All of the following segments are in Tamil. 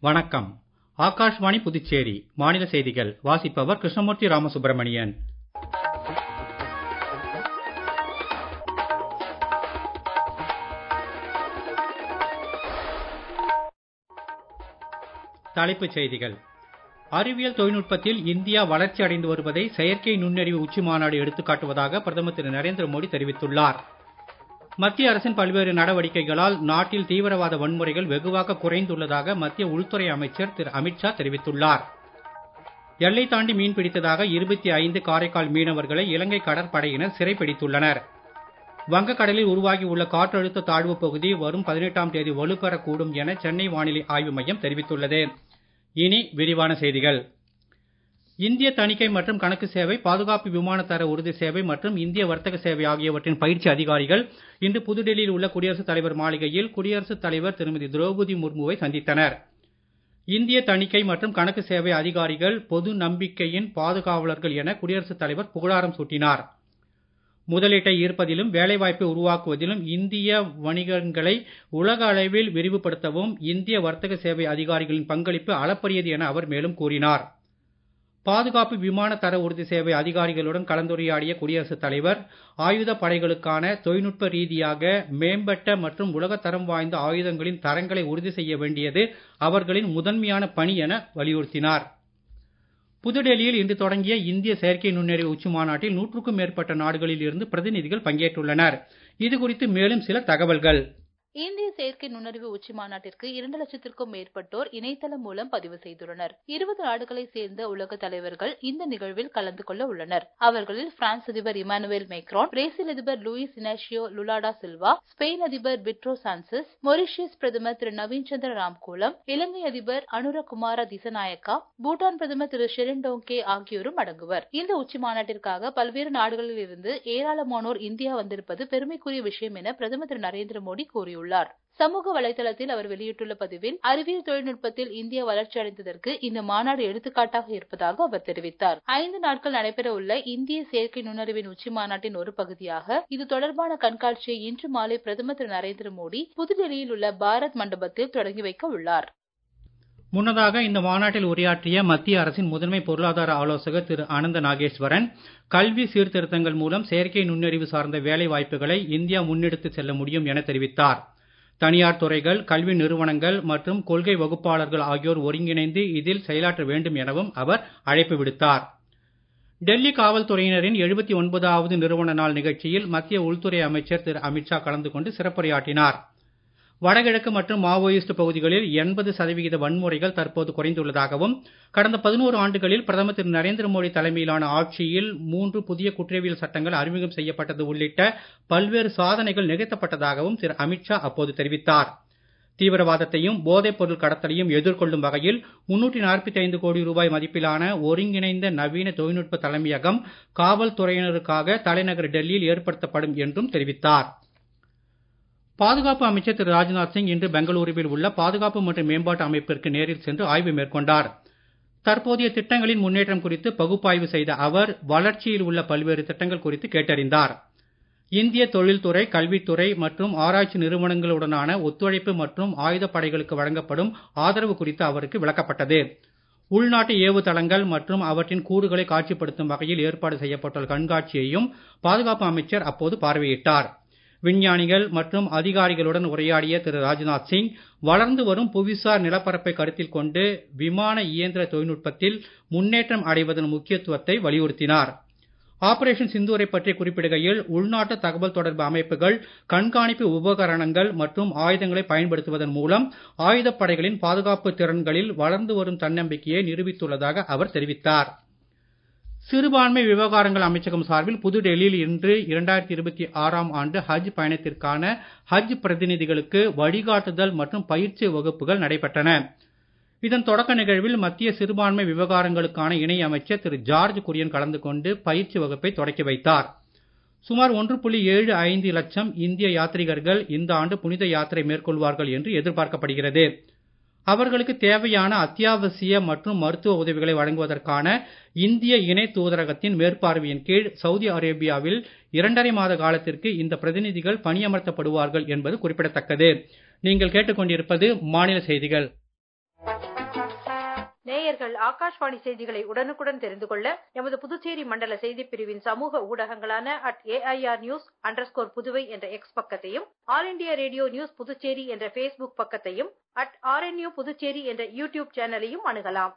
வணக்கம் ஆகாஷ்வாணி புதுச்சேரி மாநில செய்திகள் வாசிப்பவர் கிருஷ்ணமூர்த்தி ராமசுப்ரமணியன் தலைப்புச் செய்திகள் அறிவியல் தொழில்நுட்பத்தில் இந்தியா வளர்ச்சி அடைந்து வருவதை செயற்கை நுண்ணறிவு உச்சி மாநாடு எடுத்துக் காட்டுவதாக பிரதமர் திரு நரேந்திர மோடி தெரிவித்துள்ளார் மத்திய அரசின் பல்வேறு நடவடிக்கைகளால் நாட்டில் தீவிரவாத வன்முறைகள் வெகுவாக குறைந்துள்ளதாக மத்திய உள்துறை அமைச்சர் திரு அமித்ஷா தெரிவித்துள்ளார் எல்லை தாண்டி மீன் பிடித்ததாக இருபத்தி ஐந்து காரைக்கால் மீனவர்களை இலங்கை கடற்படையினர் சிறைப்பிடித்துள்ளனர் வங்கக்கடலில் உருவாகியுள்ள காற்றழுத்த தாழ்வு பகுதி வரும் பதினெட்டாம் தேதி வலுப்பெறக்கூடும் என சென்னை வானிலை ஆய்வு மையம் தெரிவித்துள்ளது இனி விரிவான செய்திகள் இந்திய தணிக்கை மற்றும் கணக்கு சேவை பாதுகாப்பு விமான தர உறுதி சேவை மற்றும் இந்திய வர்த்தக சேவை ஆகியவற்றின் பயிற்சி அதிகாரிகள் இன்று புதுடெல்லியில் உள்ள குடியரசுத் தலைவர் மாளிகையில் குடியரசுத் தலைவர் திருமதி திரௌபதி முர்முவை சந்தித்தனர் இந்திய தணிக்கை மற்றும் கணக்கு சேவை அதிகாரிகள் பொது நம்பிக்கையின் பாதுகாவலர்கள் என குடியரசுத் தலைவர் புகழாரம் சூட்டினார் முதலீட்டை ஈர்ப்பதிலும் வேலைவாய்ப்பை உருவாக்குவதிலும் இந்திய வணிகங்களை உலக அளவில் விரிவுபடுத்தவும் இந்திய வர்த்தக சேவை அதிகாரிகளின் பங்களிப்பு அளப்பரியது என அவர் மேலும் கூறினார் பாதுகாப்பு விமான தர உறுதி சேவை அதிகாரிகளுடன் கலந்துரையாடிய குடியரசுத் தலைவர் ஆயுத படைகளுக்கான தொழில்நுட்ப ரீதியாக மேம்பட்ட மற்றும் உலகத்தரம் வாய்ந்த ஆயுதங்களின் தரங்களை உறுதி செய்ய வேண்டியது அவர்களின் முதன்மையான பணி என வலியுறுத்தினார் புதுடெல்லியில் இன்று தொடங்கிய இந்திய செயற்கை நுண்ணறிவு உச்சி மாநாட்டில் நூற்றுக்கும் மேற்பட்ட நாடுகளில் இருந்து பிரதிநிதிகள் பங்கேற்றுள்ளனர் இது குறித்து மேலும் சில தகவல்கள் இந்திய செயற்கை நுண்ணறிவு உச்சி மாநாட்டிற்கு இரண்டு லட்சத்திற்கும் மேற்பட்டோர் இணையதளம் மூலம் பதிவு செய்துள்ளனர் இருபது நாடுகளை சேர்ந்த உலக தலைவர்கள் இந்த நிகழ்வில் கலந்து கொள்ள உள்ளனர் அவர்களில் பிரான்ஸ் அதிபர் இமானுவேல் மேக்ரான் பிரேசில் அதிபர் Luiz Inacio Lula da Silva Spain அதிபர் பிட்ரோ சான்சஸ் மொரிஷியஸ் பிரதமர் திரு நவீன் சந்திர ராம்கூலம் இலங்கை அதிபர் அனுரகுமார திசநாயக்கா பூட்டான் பிரதமர் திரு ஷெரிண்டோங்கே ஆகியோரும் அடங்குவர் இந்த உச்சி மாநாட்டிற்காக பல்வேறு நாடுகளில் இருந்து ஏராளமானோர் இந்தியா வந்திருப்பது பெருமைக்குரிய விஷயம் என பிரதமர் திரு நரேந்திர மோடி கூறியுள்ளார் கூறியுள்ளார் சமூக வலைதளத்தில் அவர் வெளியிட்டுள்ள பதிவில் அறிவியல் தொழில்நுட்பத்தில் இந்தியா வளர்ச்சி அடைந்ததற்கு இந்த மாநாடு எடுத்துக்காட்டாக இருப்பதாக அவர் தெரிவித்தார் ஐந்து நாட்கள் நடைபெற உள்ள இந்திய செயற்கை நுண்ணறிவின் உச்சி மாநாட்டின் ஒரு பகுதியாக இது தொடர்பான கண்காட்சியை இன்று மாலை பிரதமர் திரு நரேந்திர மோடி புதுடெல்லியில் உள்ள பாரத் மண்டபத்தில் தொடங்கி வைக்க உள்ளார் முன்னதாக இந்த மாநாட்டில் உரையாற்றிய மத்திய அரசின் முதன்மை பொருளாதார ஆலோசகர் திரு அனந்த நாகேஸ்வரன் கல்வி சீர்திருத்தங்கள் மூலம் செயற்கை நுண்ணறிவு சார்ந்த வேலை வாய்ப்புகளை இந்தியா முன்னெடுத்து செல்ல முடியும் என தெரிவித்தார் தனியார் துறைகள் கல்வி நிறுவனங்கள் மற்றும் கொள்கை வகுப்பாளர்கள் ஆகியோர் ஒருங்கிணைந்து இதில் செயலாற்ற வேண்டும் எனவும் அவர் அழைப்பு விடுத்தார் டெல்லி காவல்துறையினரின் எழுபத்தி ஒன்பதாவது நிறுவன நாள் நிகழ்ச்சியில் மத்திய உள்துறை அமைச்சர் திரு அமித்ஷா கலந்து கொண்டு சிறப்புரையாற்றினார் வடகிழக்கு மற்றும் மாவோயிஸ்ட் பகுதிகளில் எண்பது சதவிகித வன்முறைகள் தற்போது குறைந்துள்ளதாகவும் கடந்த பதினோரு ஆண்டுகளில் பிரதமர் திரு நரேந்திர மோடி தலைமையிலான ஆட்சியில் மூன்று புதிய குற்றவியல் சட்டங்கள் அறிமுகம் செய்யப்பட்டது உள்ளிட்ட பல்வேறு சாதனைகள் நிகழ்த்தப்பட்டதாகவும் திரு அமித்ஷா அப்போது தெரிவித்தார் தீவிரவாதத்தையும் போதைப் பொருள் கடத்தலையும் எதிர்கொள்ளும் வகையில் முன்னூற்றி நாற்பத்தி ஐந்து கோடி ரூபாய் மதிப்பிலான ஒருங்கிணைந்த நவீன தொழில்நுட்ப தலைமையகம் காவல்துறையினருக்காக தலைநகர் டெல்லியில் ஏற்படுத்தப்படும் என்றும் தெரிவித்தார் பாதுகாப்பு அமைச்சர் திரு ராஜ்நாத் சிங் இன்று பெங்களூருவில் உள்ள பாதுகாப்பு மற்றும் மேம்பாட்டு அமைப்பிற்கு நேரில் சென்று ஆய்வு மேற்கொண்டார் தற்போதைய திட்டங்களின் முன்னேற்றம் குறித்து பகுப்பாய்வு செய்த அவர் வளர்ச்சியில் உள்ள பல்வேறு திட்டங்கள் குறித்து கேட்டறிந்தார் இந்திய தொழில்துறை கல்வித்துறை மற்றும் ஆராய்ச்சி நிறுவனங்களுடனான ஒத்துழைப்பு மற்றும் ஆயுதப்படைகளுக்கு வழங்கப்படும் ஆதரவு குறித்து அவருக்கு விளக்கப்பட்டது உள்நாட்டு ஏவுதளங்கள் மற்றும் அவற்றின் கூறுகளை காட்சிப்படுத்தும் வகையில் ஏற்பாடு செய்யப்பட்டுள்ள கண்காட்சியையும் பாதுகாப்பு அமைச்சர் அப்போது பார்வையிட்டார் விஞ்ஞானிகள் மற்றும் அதிகாரிகளுடன் உரையாடிய திரு ராஜ்நாத் சிங் வளர்ந்து வரும் புவிசார் நிலப்பரப்பை கருத்தில் கொண்டு விமான இயந்திர தொழில்நுட்பத்தில் முன்னேற்றம் அடைவதன் முக்கியத்துவத்தை வலியுறுத்தினார் ஆபரேஷன் சிந்தூரை பற்றி குறிப்பிடுகையில் உள்நாட்டு தகவல் தொடர்பு அமைப்புகள் கண்காணிப்பு உபகரணங்கள் மற்றும் ஆயுதங்களை பயன்படுத்துவதன் மூலம் ஆயுதப்படைகளின் பாதுகாப்பு திறன்களில் வளர்ந்து வரும் தன்னம்பிக்கையை நிரூபித்துள்ளதாக அவர் தெரிவித்தார் சிறுபான்மை விவகாரங்கள் அமைச்சகம் சார்பில் புதுடெல்லியில் இன்று இரண்டாயிரத்தி இருபத்தி ஆறாம் ஆண்டு ஹஜ் பயணத்திற்கான ஹஜ் பிரதிநிதிகளுக்கு வழிகாட்டுதல் மற்றும் பயிற்சி வகுப்புகள் நடைபெற்றன இதன் தொடக்க நிகழ்வில் மத்திய சிறுபான்மை விவகாரங்களுக்கான இணை அமைச்சர் திரு ஜார்ஜ் குரியன் கலந்து கொண்டு பயிற்சி வகுப்பை தொடக்கி வைத்தார் சுமார் ஒன்று புள்ளி ஏழு ஐந்து லட்சம் இந்திய யாத்ரீகர்கள் இந்த ஆண்டு புனித யாத்திரை மேற்கொள்வார்கள் என்று எதிர்பார்க்கப்படுகிறது அவர்களுக்கு தேவையான அத்தியாவசிய மற்றும் மருத்துவ உதவிகளை வழங்குவதற்கான இந்திய இணை தூதரகத்தின் மேற்பார்வையின் கீழ் சவுதி அரேபியாவில் இரண்டரை மாத காலத்திற்கு இந்த பிரதிநிதிகள் பணியமர்த்தப்படுவார்கள் என்பது குறிப்பிடத்தக்கது நீங்கள் கேட்டுக்கொண்டிருப்பது மாநில செய்திகள் நேயர்கள் ஆகாஷ்வாணி செய்திகளை உடனுக்குடன் தெரிந்து கொள்ள எமது புதுச்சேரி மண்டல செய்திப் பிரிவின் சமூக ஊடகங்களான at AIR news underscore Puduvai என்ற எக்ஸ் பக்கத்தையும் All India Radio News Puducherry என்ற ஃபேஸ்புக் பக்கத்தையும் அட் ஆர்என்யூ புதுச்சேரி என்ற யூடியூப் சேனலையும் அணுகலாம்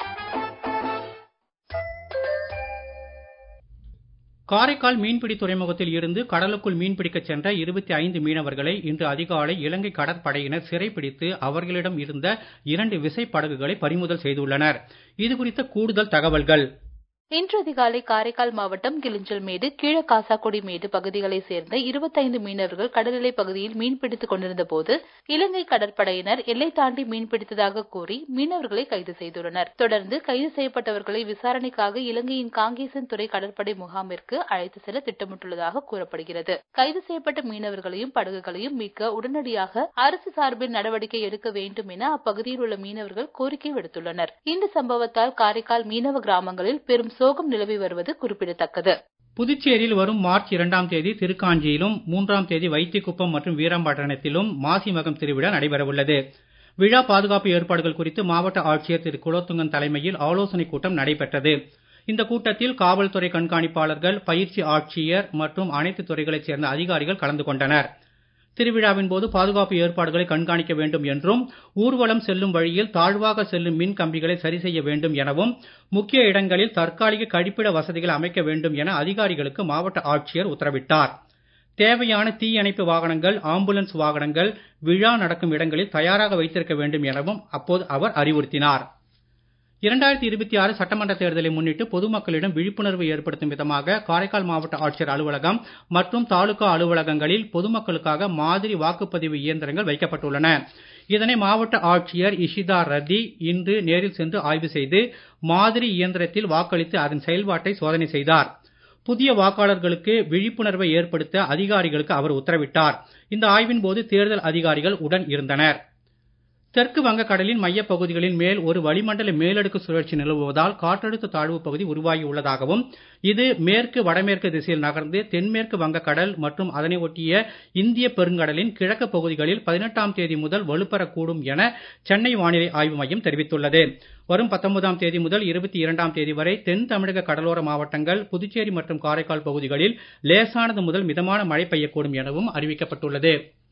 காரைக்கால் மீன்பிடி துறைமுகத்தில் இருந்து கடலுக்குள் மீன்பிடிக்கச் சென்ற இருபத்தி ஐந்து மீனவர்களை இன்று அதிகாலை இலங்கை கடற்படையினர் சிறைப்பிடித்து அவர்களிடம் இருந்த இரண்டு விசைப்படகுகளை பறிமுதல் செய்துள்ளனர் இது குறித்த கூடுதல் தகவல்கள் இன்று அதிகாலை காரைக்கால் மாவட்டம் கிளிஞ்சல்மேடு கீழக்காசாக்குடி மேடு பகுதிகளைச் சேர்ந்த இருபத்தைந்து மீனவர்கள் கடலிலை பகுதியில் மீன்பிடித்துக் கொண்டிருந்த போது இலங்கை கடற்படையினர் எல்லை தாண்டி மீன்பிடித்ததாக கூறி மீனவர்களை கைது செய்துள்ளனர் தொடர்ந்து கைது செய்யப்பட்டவர்களை விசாரணைக்காக இலங்கையின் காங்கேசன் துறை கடற்படை முகாமிற்கு அழைத்து செல்ல திட்டமிட்டுள்ளதாக கூறப்படுகிறது கைது செய்யப்பட்ட மீனவர்களையும் படகுகளையும் மீட்க உடனடியாக அரசு சார்பில் நடவடிக்கை எடுக்க வேண்டும் என அப்பகுதியில் உள்ள மீனவர்கள் கோரிக்கை விடுத்துள்ளனர் இந்த சம்பவத்தால் காரைக்கால் மீனவ கிராமங்களில் பெரும் சோகம் நிலவி வருவது குறிப்பிடத்தக்கது புதுச்சேரியில் வரும் மார்ச் இரண்டாம் தேதி திருக்காஞ்சியிலும் மூன்றாம் தேதி வைத்திக்குப்பம் மற்றும் வீரம்பட்டணத்திலும் மாசி மகம் திருவிழா நடைபெறவுள்ளது விழா பாதுகாப்பு ஏற்பாடுகள் குறித்து மாவட்ட ஆட்சியர் திரு குலோத்துங்கன் தலைமையில் ஆலோசனைக் கூட்டம் நடைபெற்றது இந்த கூட்டத்தில் காவல்துறை கண்காணிப்பாளர்கள் பயிற்சி ஆட்சியர் மற்றும் அனைத்து துறைகளைச் சேர்ந்த அதிகாரிகள் கலந்து கொண்டனர் திருவிழாவின் போது பாதுகாப்பு ஏற்பாடுகளை கண்காணிக்க வேண்டும் என்றும் ஊர்வலம் செல்லும் வழியில் தாழ்வாக செல்லும் மின் கம்பிகளை சரி செய்ய வேண்டும் எனவும் முக்கிய இடங்களில் தற்காலிக கழிப்பிட வசதிகள் அமைக்க வேண்டும் என அதிகாரிகளுக்கு மாவட்ட ஆட்சியர் உத்தரவிட்டார் தேவையான தீயணைப்பு வாகனங்கள் ஆம்புலன்ஸ் வாகனங்கள் விழா நடக்கும் இடங்களில் தயாராக வைத்திருக்க வேண்டும் எனவும் அப்போது அவர் அறிவுறுத்தினார் இரண்டாயிரத்தி இருபத்தி ஆறு சட்டமன்ற தேர்தலை முன்னிட்டு பொதுமக்களிடம் விழிப்புணர்வு ஏற்படுத்தும் விதமாக காரைக்கால் மாவட்ட ஆட்சியர் அலுவலகம் மற்றும் தாலுகா அலுவலகங்களில் பொதுமக்களுக்காக மாதிரி வாக்குப்பதிவு இயந்திரங்கள் வைக்கப்பட்டுள்ளன இதனை மாவட்ட ஆட்சியர் இஷிதா ரதி இன்று நேரில் சென்று ஆய்வு செய்து மாதிரி இயந்திரத்தில் வாக்களித்து அதன் செயல்பாட்டை சோதனை செய்தார் புதிய வாக்காளர்களுக்கு விழிப்புணர்வை ஏற்படுத்த அதிகாரிகளுக்கு அவர் உத்தரவிட்டார் இந்த ஆய்வின் போது தேர்தல் அதிகாரிகள் உடன் இருந்தனர் தெற்கு வங்கக்கடலின் மையப் பகுதிகளின் மேல் ஒரு வளிமண்டல மேலடுக்கு சுழற்சி நிலவுவதால் காற்றழுத்த தாழ்வு பகுதி உருவாகி உள்ளதாகவும் இது மேற்கு வடமேற்கு திசையில் நகர்ந்து தென்மேற்கு வங்கக்கடல் மற்றும் அதனை ஒட்டிய இந்திய பெருங்கடலின் கிழக்கு பகுதிகளில் பதினெட்டாம் தேதி முதல் வலுப்பெறக்கூடும் என சென்னை வானிலை ஆய்வு மையம் தெரிவித்துள்ளது வரும் பத்தொன்பதாம் தேதி முதல் இருபத்தி இரண்டாம் தேதி வரை தென் தமிழக கடலோர மாவட்டங்கள் புதுச்சேரி மற்றும் காரைக்கால் பகுதிகளில் லேசானது முதல் மிதமான மழை பெய்யக்கூடும் எனவும் அறிவிக்கப்பட்டுள்ளது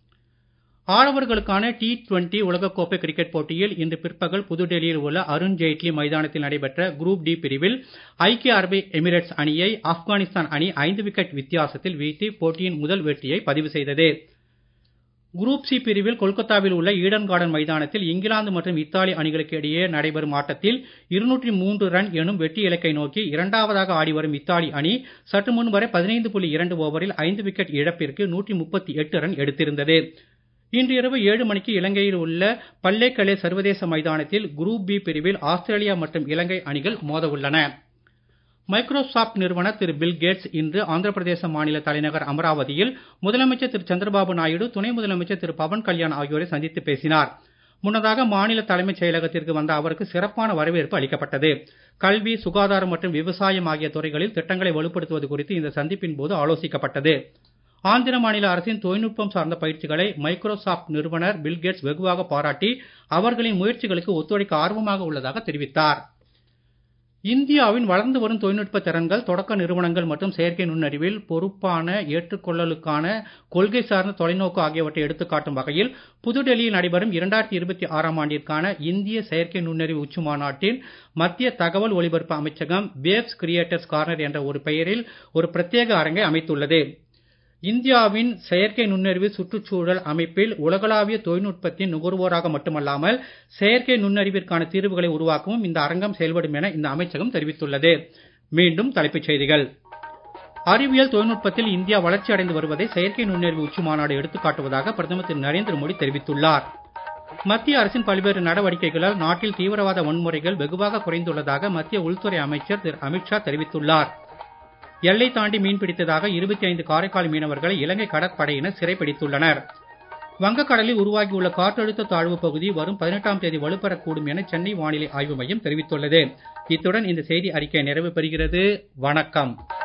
ஆடவர்களுக்கான டி டுவெண்டி உலகக்கோப்பை கிரிக்கெட் போட்டியில் இன்று பிற்பகல் புதுடெல்லியில் உள்ள அருண் ஜேட்லி மைதானத்தில் நடைபெற்ற குரூப் டி பிரிவில் ஐக்கிய அரபு எமிரேட்ஸ் அணியை ஆப்கானிஸ்தான் அணி ஐந்து விக்கெட் வித்தியாசத்தில் வீழ்த்தி போட்டியின் முதல் வெற்றியை பதிவு செய்தது குரூப் சி பிரிவில் கொல்கத்தாவில் உள்ள ஈடன் கார்டன் மைதானத்தில் இங்கிலாந்து மற்றும் இத்தாலி அணிகளுக்கு இடையே நடைபெறும் ஆட்டத்தில் இருநூற்றி மூன்று ரன் எனும் வெற்றி இலக்கை நோக்கி இரண்டாவதாக ஆடி வரும் இத்தாலி அணி சற்று முன் வரை பதினைந்து புள்ளி இரண்டு ஓவரில் ஐந்து விக்கெட் இழப்பிற்கு நூற்றி முப்பத்தி எட்டு ரன் எடுத்திருந்தது இன்று இரவு ஏழு மணிக்கு இலங்கையில் உள்ள பல்லேக்கலே சர்வதேச மைதானத்தில் குரூப் பி பிரிவில் ஆஸ்திரேலியா மற்றும் இலங்கை அணிகள் மோத உள்ளன மைக்ரோசாப்ட் நிறுவனர் திரு பில் கேட்ஸ் இன்று ஆந்திர பிரதேச மாநில தலைநகர் அமராவதியில் முதலமைச்சர் திரு சந்திரபாபு நாயுடு துணை முதலமைச்சர் திரு பவன் கல்யாண் ஆகியோரை சந்தித்து பேசினார் முன்னதாக மாநில தலைமைச் செயலகத்திற்கு வந்த அவருக்கு சிறப்பான வரவேற்பு அளிக்கப்பட்டது கல்வி சுகாதாரம் மற்றும் விவசாயம் ஆகிய துறைகளில் திட்டங்களை வலுப்படுத்துவது குறித்து இந்த சந்திப்பின் போது ஆலோசிக்கப்பட்டது ஆந்திர மாநில அரசின் தொழில்நுட்பம் சார்ந்த பயிற்சிகளை மைக்ரோசாப்ட் நிறுவனர் பில்கேட்ஸ் வெகுவாக பாராட்டி அவர்களின் முயற்சிகளுக்கு ஒத்துழைக்க ஆர்வமாக உள்ளதாக தெரிவித்தார் இந்தியாவின் வளர்ந்து வரும் தொழில்நுட்ப திறன்கள் தொடக்க நிறுவனங்கள் மற்றும் செயற்கை நுண்ணறிவில் பொறுப்பான ஏற்றுக்கொள்ளலுக்கான கொள்கை சார்ந்த தொலைநோக்கு ஆகியவற்றை எடுத்துக்காட்டும் வகையில் புதுடெல்லியில் நடைபெறும் இரண்டாயிரத்தி இருபத்தி ஆறாம் ஆண்டிற்கான இந்திய செயற்கை நுண்ணறிவு உச்சி மாநாட்டில் மத்திய தகவல் ஒலிபரப்பு அமைச்சகம் வேவ்ஸ் கிரியேட்டர்ஸ் கார்னர் என்ற ஒரு பெயரில் ஒரு பிரத்யேக அரங்கை அமைத்துள்ளது இந்தியாவின் செயற்கை நுண்ணறிவு சுற்றுச்சூழல் அமைப்பில் உலகளாவிய தொழில்நுட்பத்தின் நுகர்வோராக மட்டுமல்லாமல் செயற்கை நுண்ணறிவிற்கான தீர்வுகளை உருவாக்கவும் இந்த அரங்கம் செயல்படும் என இந்த அமைச்சகம் தெரிவித்துள்ளது மீண்டும் தலைப்புச் செய்திகள் அறிவியல் தொழில்நுட்பத்தில் இந்தியா வளர்ச்சி அடைந்து வருவதை செயற்கை நுண்ணறிவு உச்சி மாநாடு எடுத்துக்காட்டுவதாக பிரதமர் திரு நரேந்திர மோடி தெரிவித்துள்ளார் மத்திய அரசின் பல்வேறு நடவடிக்கைகளால் நாட்டில் தீவிரவாத வன்முறைகள் வெகுவாக குறைந்துள்ளதாக மத்திய உள்துறை அமைச்சர் திரு அமித்ஷா தெரிவித்துள்ளார் எல்லை தாண்டி மீன்பிடித்ததாக இருபத்தி ஐந்து காரைக்கால் மீனவர்களை இலங்கை கடற்படையினர் சிறைப்பிடித்துள்ளனர் வங்கக்கடலில் உருவாகியுள்ள காற்றழுத்த தாழ்வு பகுதி வரும் பதினெட்டாம் தேதி வலுப்பெறக்கூடும் என சென்னை வானிலை ஆய்வு மையம் தெரிவித்துள்ளது இத்துடன் இந்த செய்தி அறிக்கை நிறைவு பெறுகிறது வணக்கம்